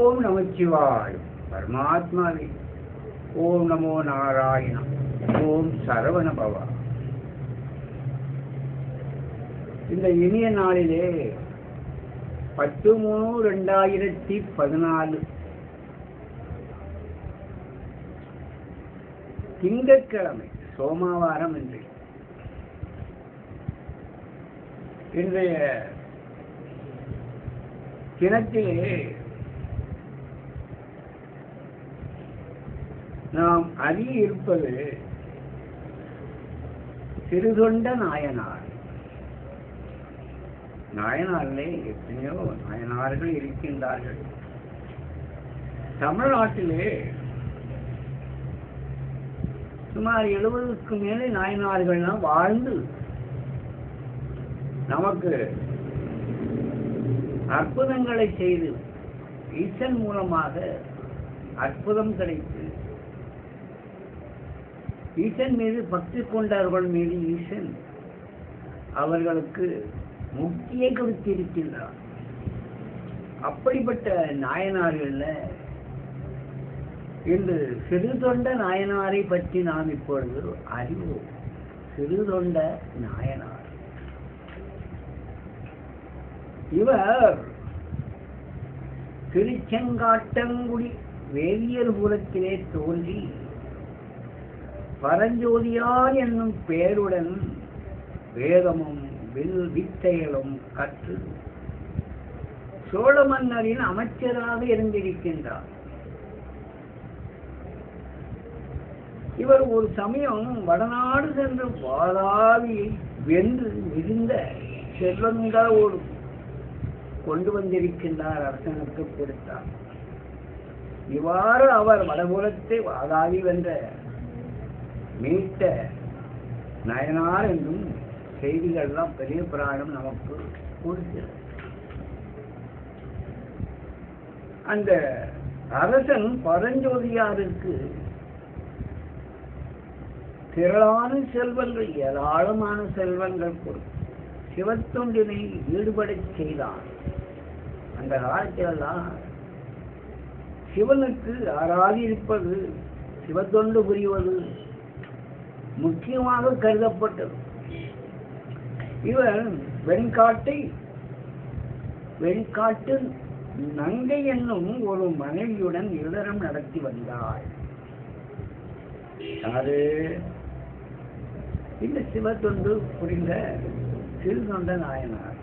ஓம் நமச்சிவாய் பரமாத்மாவே ஓம் நமோ நாராயணம் ஓம் சரவண பவா இந்த இனிய நாளிலே பத்து மூணு ரெண்டாயிரத்தி பதினாலு திங்கட்கிழமை சோமவாரம் என்று இன்றைய தினத்திலே நாம் அறிய இருப்பது சிறுதொண்ட நாயனார் நாயனாரிலே எத்தனையோ நாயனார்கள் இருக்கின்றார்கள் தமிழ்நாட்டிலே சுமார் எழுபதுக்கு மேலே நாயனார்கள்லாம் வாழ்ந்து நமக்கு அற்புதங்களை செய்து ஈசன் மூலமாக அற்புதம் கிடைத்து ஈசன் மீது பக்தி கொண்டவர்கள் மீது ஈசன் அவர்களுக்கு முக்தியை கொடுத்திருக்கின்றார் அப்படிப்பட்ட நாயனார்கள்ல இன்று சிறு தொண்ட நாயனாரை பற்றி நாம் இப்பொழுது அறிவோம் சிறு தொண்ட நாயனார் இவர் திருச்செங்காட்டங்குடி வேதியர் குலத்திலே தோன்றி பரஞ்சோதியார் என்னும் பெயருடன் வேதமும் வில் வித்தைகளும் கற்று சோழ மன்னரின் அமைச்சராக இருந்திருக்கின்றார் இவர் ஒரு சமயம் வடநாடு சென்று வாதாவியை வென்று மிகுந்த செல்வங்களோடு கொண்டு வந்திருக்கின்றார் அரசனுக்கு கொடுத்தார் இவ்வாறு அவர் வடபுலத்தை வாதாவி வென்ற மீட்ட நயனார் என்னும் செய்திகள்லாம் பெரிய புராணம் நமக்கு கொடுக்கிறது அந்த அரசன் பரஞ்சோதியாருக்கு திரளான செல்வங்கள் ஏராளமான செல்வங்கள் கொடுத்து சிவத்தொண்டினை ஈடுபடச் செய்தான் அந்த காலத்திலெல்லாம் சிவனுக்கு ஆராதிப்பது சிவத்தொண்டு புரிவது முக்கியமாக கருதப்பட்டது இவர் வெண்காட்டை வெண்காட்டு நங்கை என்னும் ஒரு மனைவியுடன் இல்லறம் நடத்தி வந்தாள் யாரு இந்த சிவத்தொண்டு புரிந்த சிறுதொண்ட நாயனார்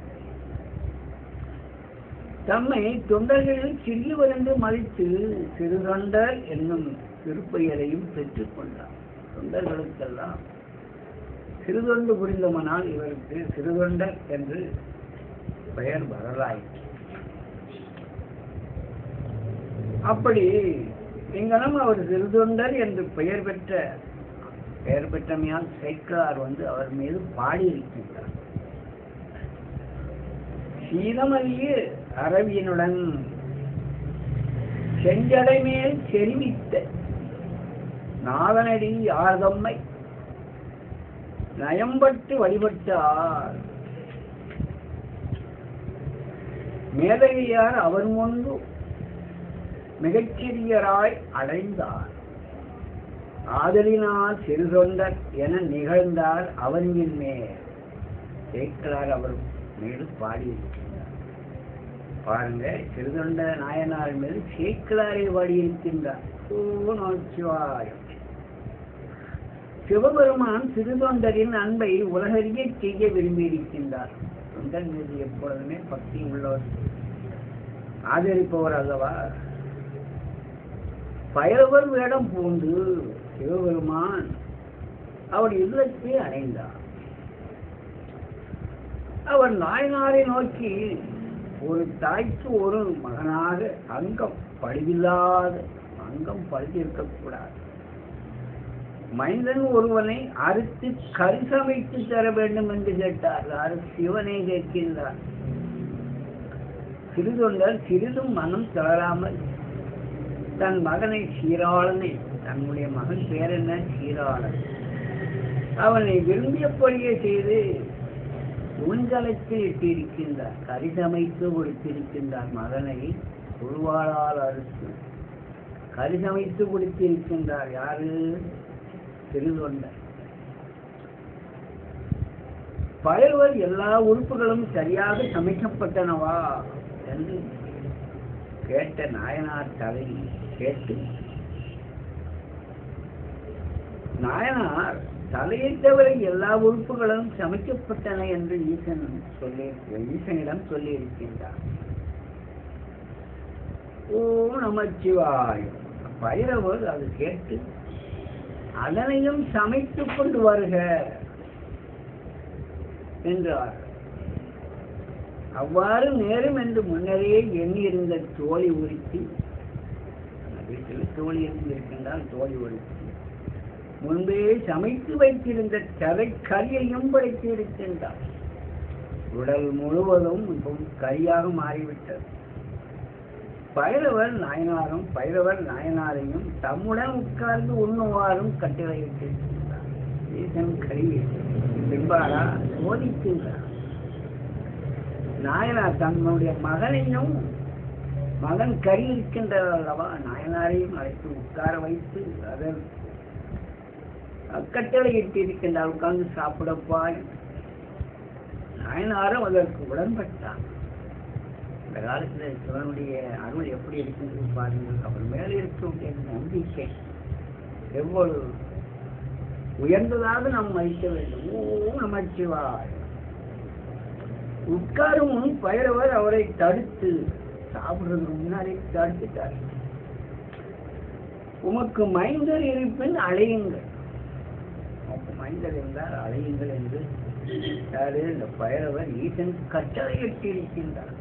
தம்மை தொண்டர்களில் சிறியவர் என்று மதித்து சிறுதொண்டர் என்னும் திருப்பெயரையும் பெற்றுக் கொண்டார் தொண்டர்களுக்கெல்லாம் சிறுதொண்டு புரிந்தவனால் இவருக்கு சிறுதொண்டர் என்று பெயர் வரலாயிற்று அப்படி இங்கனம் அவர் சிறுதொண்டர் என்று பெயர் பெற்ற பெயர் பெற்றமையால் சேக்கலார் வந்து அவர் மீது பாடியிருக்கின்றார் சீதமல்லிய அரவியனுடன் செஞ்சடை மேல் செறிவித்த நாதனடி யார்தம்மை நயம்பட்டு வழிபட்டார் மேதகையார் அவர் முன்பு மிகச்சிறியராய் அடைந்தார் ஆதலினால் சிறுதொண்டர் என நிகழ்ந்தார் அவனின் மேல் சேக்கலார் அவர் மீது பாடியிருக்கின்றார் பாருங்க சிறுதொண்ட நாயனார் மீது சேக்கலாரை பாடியிருக்கின்றார் ஓ நமச்சிவாயம் சிவபெருமான் சிறுதொண்டரின் அன்பை உலகறிய செய்ய விரும்பியிருக்கின்றார் தொண்டர் மீது எப்பொழுதுமே பக்தி உள்ளவர் ஆதரிப்பவர் அல்லவா பயவர் வேடம் பூண்டு சிவபெருமான் அவர் இல்லத்தை அடைந்தார் அவர் நாயனாரை நோக்கி ஒரு தாய்க்கு ஒரு மகனாக அங்கம் பழுதில்லாத அங்கம் பழுதிருக்கக்கூடாது மனிதன் ஒருவனை அறுத்து கரிசமைத்து தர வேண்டும் என்று கேட்டார் யாரு சிவனை கேட்கின்றார் சிறிதொண்டர் சிறிதும் மனம் தளராமல் தன் மகனை சீராளனை தன்னுடைய மகன் பேர் என்ன சீராளன் அவனை விரும்பியபடியே செய்து ஊஞ்சலத்தில் இட்டிருக்கின்றார் கரிசமைத்து கொடுத்திருக்கின்றார் மகனை புழுவாளால் அறுத்து கரிசமைத்து கொடுத்திருக்கின்றார் யாரு திருதொண்டர் பயிர்வர் எல்லா உறுப்புகளும் சரியாக சமைக்கப்பட்டனவா என்று கேட்ட நாயனார் தலை கேட்டு நாயனார் தலையை தவிர எல்லா உறுப்புகளும் சமைக்கப்பட்டன என்று ஈசன் சொல்லி ஈசனிடம் சொல்லி இருக்கின்றார் ஓம் நமச்சிவாய் பைரவர் அது கேட்டு அதனையும் சமைத்துக் கொண்டு வருக என்றார் அவ்வாறு நேரும் என்று முன்னரே எண்ணியிருந்த தோழி உரித்தி வீட்டில் தோழி இருந்திருக்கின்றால் தோழி உரித்தி முன்பே சமைத்து வைத்திருந்த கரை கரியையும் படைத்து இருக்கின்றார் உடல் முழுவதும் இப்போது கரியாக மாறிவிட்டது பைரவர் நாயனாரும் பைரவர் நாயனாரையும் தம்முடன் உட்கார்ந்து உண்ணுவாரும் கட்டளையிட்டிருக்கின்றார் ஈசன் கரி பின்பாரா சோதிக்கின்றார் நாயனார் தன்னுடைய மகனையும் மகன் கறி இருக்கின்றார் அல்லவா நாயனாரையும் அழைத்து உட்கார வைத்து அதன் கட்டளையிட்டு இருக்கின்றார் உட்கார்ந்து சாப்பிடப்பா என்று. நாயனாரும் அதற்கு உடன்பட்டார் இந்த காலத்தில் சிவனுடைய அருள் எப்படி இருக்கின்றது பாருங்கள் அவர் மேலே இருக்கக்கூடிய நம்பிக்கை எவ்வளவு உயர்ந்ததாக நாம் மதிக்க வேண்டும் ஓ நமச்சிவாய் உட்காரும் முன் பயிரவர் அவரை தடுத்து சாப்பிடுறதுக்கு முன்னாடி தடுத்துட்டார் உமக்கு மைந்தர் இருப்பின் அழையுங்கள் உமக்கு மைந்தர் இருந்தால் அழையுங்கள் என்று யாரு இந்த பயிரவர் ஈசன் கட்டளையிட்டு இருக்கின்றார்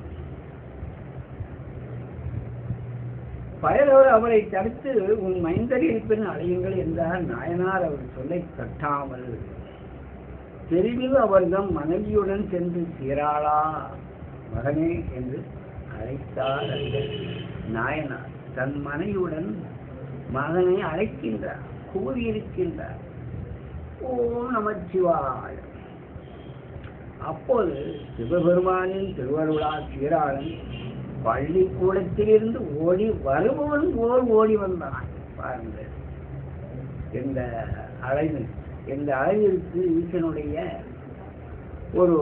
பயலவர் அவரை தடுத்து உன் மைந்தர் இருப்பின் அழையுங்கள் என்றார் நாயனார் அவர் சொல்லை தட்டாமல் தெருவில் அவர்தம் மனைவியுடன் சென்று சீராளா மகனே என்று அழைத்தார் அந்த நாயனார் தன் மனைவியுடன் மகனை அழைக்கின்றார் கூறியிருக்கின்றார் ஓ நமச்சிவாய அப்போது சிவபெருமானின் திருவருளா சீராளன் பள்ளிக்கூடத்திலிருந்து ஓடி வருபவன் போல் ஓடி வந்தான் பாருங்கள் இந்த அழகு இந்த அழகிற்கு ஈசனுடைய ஒரு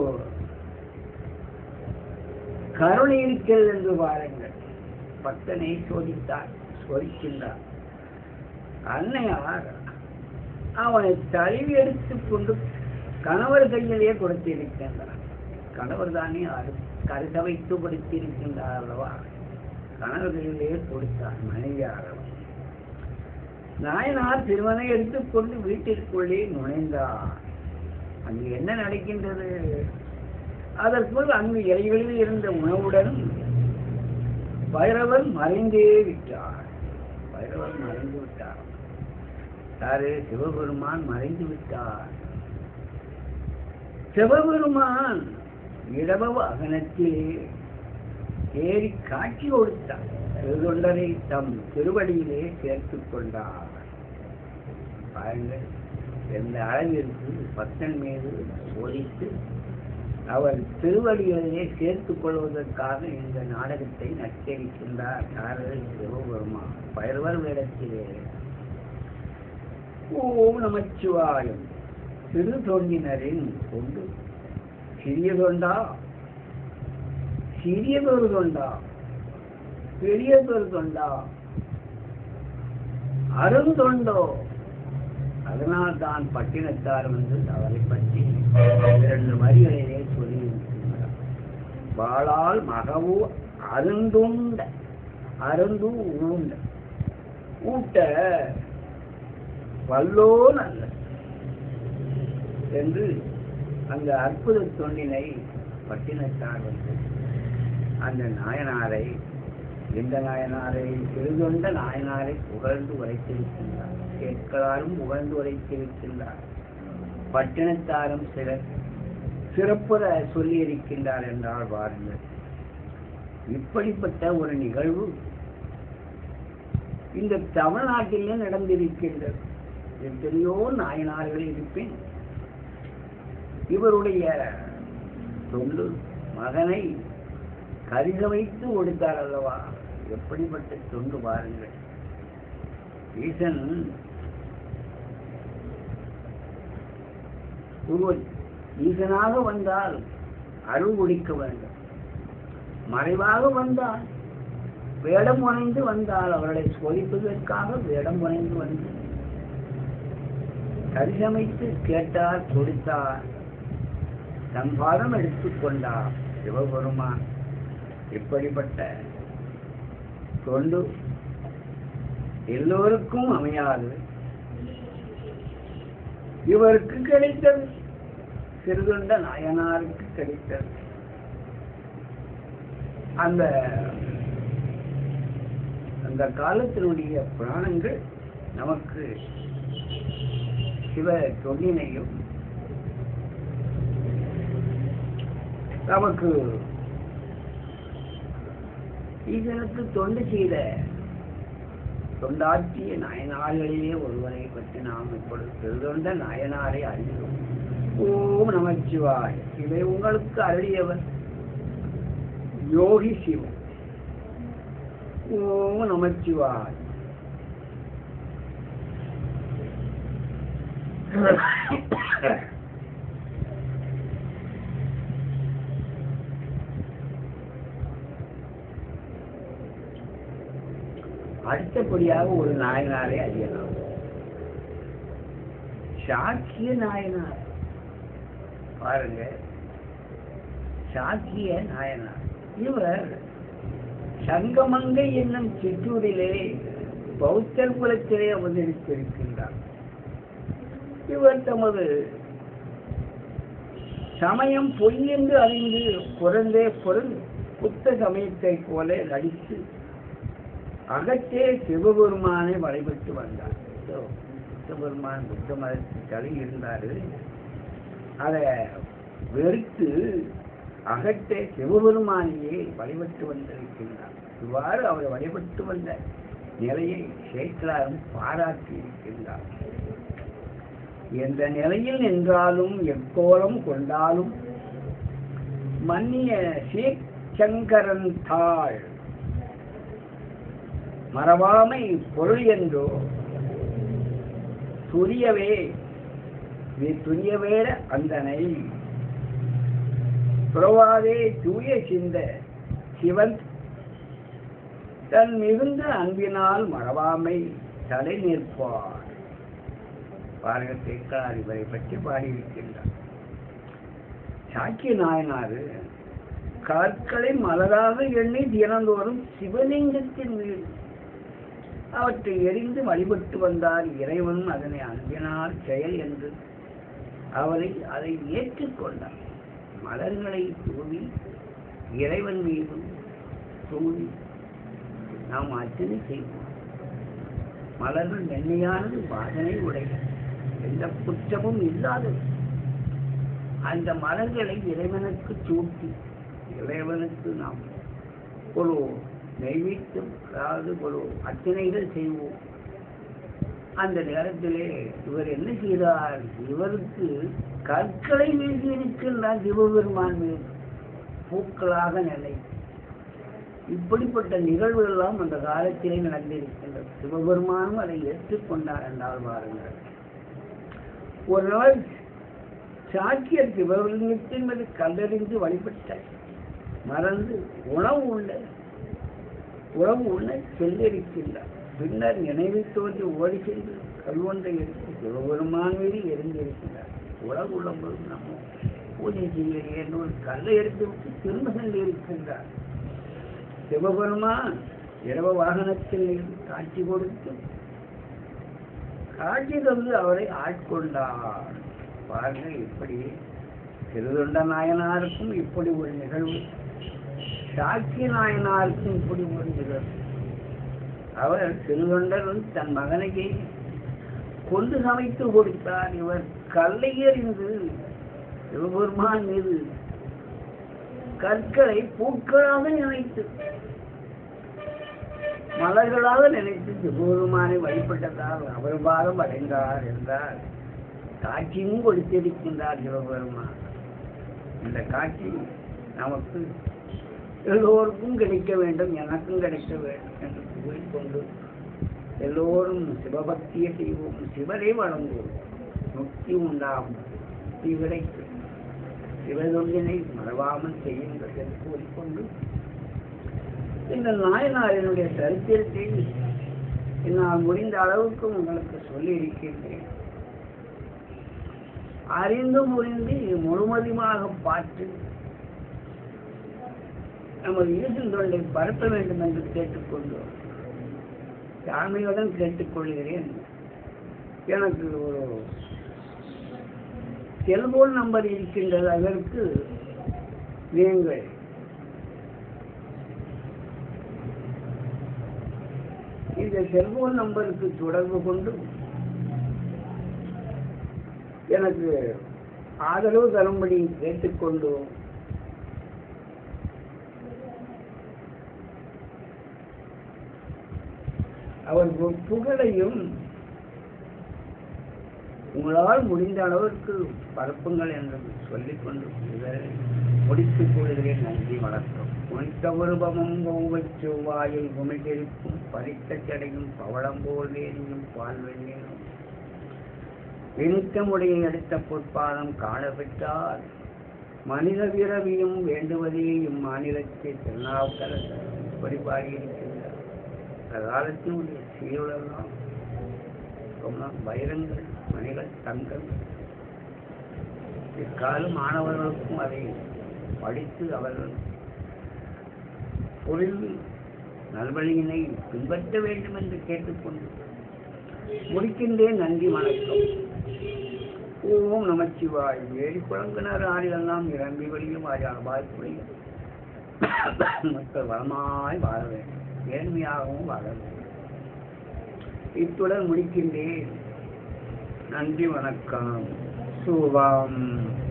கருணை இருக்கிறது என்று பாருங்கள் பக்தனை சோதித்தார் சோதிக்கின்றார் அன்னையார் அவனை தழுவி எடுத்துக் கொண்டு கணவர் கையிலேயே கொடுத்திருக்கின்றார் கணவர் தானே அரு கருத வைத்து கொடுத்திருக்கின்றார் அல்லவா கணவர்களிலே கொடுத்தார் மனைவியாரவர் நாயனார் திருமணை எடுத்துக்கொண்டு வீட்டிற்குள்ளே நுழைந்தார் அங்கு என்ன நடக்கின்றது அதற்குள் அங்கு இலைகளில் இருந்த உணவுடன் பைரவர் மறைந்தே விட்டார் பைரவர் மறைந்து விட்டார் யாரு சிவபெருமான் மறைந்து விட்டார் சிவபெருமான் இடபவ அகனத்திலே ஏறி காட்சி கொடுத்தார் திருதொண்டரை தம் திருவடியிலே சேர்த்துக் கொண்டார் பாருங்கள் எந்த அளவிற்கு பக்தன் மீது சோதித்து அவர் திருவடிகளிலே சேர்த்துக் கொள்வதற்காக இந்த நாடகத்தை நச்சரிக்கின்றார் யாரு சிவபெருமான் பயிர்வர் வேடத்திலே ஓம் நமச்சிவாயம் சிறு தொண்டினரின் கொண்டு சிறிய தொண்டா சிறியதொரு தொண்டா பெரியதொரு தொண்டா அருந்தொண்டோ அதனால் தான் பட்டினத்தார் வந்து அவரை பற்றி இரண்டு வரிகளிலே சொல்லி இருக்கின்றார் வாளால் மகவு அருந்துண்ட அருந்து ஊண்ட ஊட்ட வல்லோ நல்ல என்று அந்த அற்புத தொண்டினை பட்டினத்தார் வந்து அந்த நாயனாரை இந்த நாயனாரை திருதொண்ட நாயனாரை புகழ்ந்து உரைத்திருக்கின்றார் கேட்கலாரும் புகழ்ந்து உரைத்திருக்கின்றார் பட்டினத்தாரும் சிலர் சிறப்புற சொல்லி இருக்கின்றார் என்றால் பாருங்கள் இப்படிப்பட்ட ஒரு நிகழ்வு இந்த தமிழ்நாட்டிலே நடந்திருக்கின்றது எத்தனையோ நாயனார்கள் இருப்பின் இவருடைய தொண்டு மகனை கரிக வைத்து கொடுத்தார் அல்லவா எப்படிப்பட்ட தொண்டு பாருங்கள் ஈசன் ஒருவர் ஈசனாக வந்தால் அருள் ஒழிக்க வேண்டும் மறைவாக வந்தால் வேடம் புனைந்து வந்தால் அவர்களை சோதிப்பதற்காக வேடம் புனைந்து வந்து கரிசமைத்து கேட்டார் கொடுத்தார் தன் பாதம் எடுத்துக்கொண்டார் சிவபெருமான் இப்படிப்பட்ட தொண்டு எல்லோருக்கும் அமையாது இவருக்கு கிடைத்தது சிறுதொண்ட நாயனாருக்கு கிடைத்தது அந்த அந்த காலத்தினுடைய புராணங்கள் நமக்கு சிவ தொண்டினையும் நமக்கு ஈசனுக்கு தொண்டு செய்த தொண்டாற்றிய நாயனார்களிலே ஒருவரை பற்றி நாம் இப்பொழுது திருதொண்ட நாயனாரை அறிகிறோம் ஓம் நமச்சிவாய் இதை உங்களுக்கு அருளியவர் யோகி சிவம் ஓம் நமச்சிவாய் அடுத்தபடியாக ஒரு நாயனாரை அறியலாம் சாக்கிய நாயனார் பாருங்க சாக்கிய நாயனார் இவர் சங்கமங்கை என்னும் சிற்றூரிலே பௌத்தர் குலத்திலே அவதரித்திருக்கின்றார் இவர் தமது சமயம் பொய் என்று அறிந்து புறந்தே பொருள் புத்த சமயத்தை போல நடித்து அகத்தே சிவபெருமானை வழிபட்டு வந்தார் So, சிவபெருமான் புத்த மதத்தில் தலை இருந்தாரு அதை வெறுத்து அகத்தே சிவபெருமானையே வழிபட்டு வந்திருக்கின்றார் இவ்வாறு அவர் வழிபட்டு வந்த நிலையை சேக்கலாரும் பாராட்டி இருக்கின்றார் எந்த நிலையில் நின்றாலும் எக்கோலம் கொண்டாலும் மன்னிய சங்கரன் தாள் மறவாமை பொருள் என்றோ துரியவே நீ துரியவேட அந்தனை புறவாதே தூய சிந்த சிவன் தன் மிகுந்த அன்பினால் மறவாமை தலை நிற்பார் பாருங்க தேக்கார் இவரை பற்றி பாடியிருக்கின்றார் சாக்கிய நாயனாரு கற்களை மலராக எண்ணி தினந்தோறும் சிவலிங்கத்தின் மீது அவற்றை எரிந்து வழிபட்டு வந்தார் இறைவன் அதனை அன்பினால் செயல் என்று அவரை அதை ஏற்றுக்கொண்டார் மலர்களை தூவி இறைவன் மீதும் தூவி நாம் அர்ச்சனை செய்வோம் மலர்கள் மென்மையானது வாசனை உடைய எந்த குற்றமும் இல்லாதது அந்த மலர்களை இறைவனுக்கு சூட்டி இறைவனுக்கு நாம் ஒரு நைவேத்தியம் அதாவது ஒரு அர்ச்சனைகள் செய்வோம் அந்த நேரத்திலே இவர் என்ன செய்தார் இவருக்கு கற்களை வீசி இருக்கின்றார் சிவபெருமான் மீது பூக்களாக நிலை இப்படிப்பட்ட நிகழ்வுகள் எல்லாம் அந்த காலத்திலே நடந்திருக்கின்றது சிவபெருமானும் அதை ஏற்றுக்கொண்டார் என்றால் பாருங்கள் ஒரு நாள் சாக்கியர் சிவலிங்கத்தின் மீது கல்லறிந்து வழிபட்ட மறந்து உணவு உள்ள உணவு உள்ள செல்லிருக்கின்றார் பின்னர் நினைவு தோன்றி ஓடி சென்று கல்வொன்றை எடுத்து சிவபெருமான் மீது எரிந்திருக்கிறார் உலக உள்ளம்போது நம்ம பூஜை செய்ய என்று ஒரு கல்லை எடுத்து விட்டு திரும்ப சென்று இருக்கின்றார் சிவபெருமான் இரவ வாகனத்தில் இருந்து காட்சி கொடுத்து காட்சி தந்து அவரை ஆட்கொண்டார் பாருங்க இப்படி திருதொண்ட நாயனாருக்கும் இப்படி ஒரு நிகழ்வு சாட்சி நாயனாருக்கும் இப்படி ஒரு நிகழ்வு அவர் திருதொண்டர் தன் மகனையை கொண்டு சமைத்து கொடுத்தார் இவர் கல்லை எறிந்து சிவபெருமான் மீது கற்களை பூக்களாக நினைத்து மலர்களாக நினைத்து சிவபெருமானை வழிபட்டதால் அவர் பாரம் அடைந்தார் என்றார் காட்சியும் கொடுத்திருக்கின்றார் சிவபெருமான் இந்த காட்சி நமக்கு எல்லோருக்கும் கிடைக்க வேண்டும் எனக்கும் கிடைக்க வேண்டும் என்று கூறிக்கொண்டு எல்லோரும் சிவபக்தியை செய்வோம் சிவரை வழங்குவோம் முக்தி உண்டாகும் முக்தி கிடைக்கும் சிவதொழிலை மறவாமல் செய்யுங்கள் என்று கூறிக்கொண்டு இந்த நாயனாரினுடைய சரித்திரத்தை என்னால் முடிந்த அளவுக்கு உங்களுக்கு சொல்லி இருக்கின்றேன் அறிந்து புரிந்து முழுமதியமாக பார்த்து நமது ஈசன் தொண்டை பரப்ப வேண்டும் என்று கேட்டுக்கொண்டு தாழ்மையுடன் கேட்டுக்கொள்கிறேன் எனக்கு ஒரு செல்போன் நம்பர் இருக்கின்றது அதற்கு நீங்கள் இந்த செல்போன் நம்பருக்கு தொடர்பு கொண்டு எனக்கு ஆதரவு தரும்படி கேட்டுக்கொண்டு அவர் பு- புகழையும் உங்களால் முடிந்த அளவிற்கு பரப்புங்கள் என்று சொல்லிக்கொண்டு இதை முடித்துக் கொள்கிறேன் நன்றி வணக்கம் உனித்த உருவமும் ஓவைச் செவ்வாயில் உமிழ்ந்திருக்கும் பறித்த சடையும் பவளம் போல் வேறியும் பால் வெண்ணினும் இனித்தமுடைய எடுத்த பொற்பாதம் காணப்பெற்றால் மனித பிறவியும் வேண்டுவதே இம்மாநிலத்தை திருநாவுக்கரசர் இப்படி பாடியிருக்கின்றார் காலத்தினுடைய சீருளெல்லாம் சொன்னால் வைரங்கள் மணிகள் தங்கம் இக்காலம் மாணவர்களுக்கும் அதை படித்து அவர்கள் பொருள் நல்வழியினை பின்பற்ற வேண்டும் என்று கேட்டுக்கொண்டு முடிக்கின்றேன் நன்றி வணக்கம் ஓம் நமச்சிவாய் ஏழி குழம்பினர் ஆறிலெல்லாம் நிரம்பி வழியும் ஆயாபாய் புரியும் மக்கள் வளமாய் வாழ வேண்டும் ஏழ்மையாகவும் வாழ வேண்டும் இத்துடன் முடிக்கின்றேன் நன்றி வணக்கம் சுபம்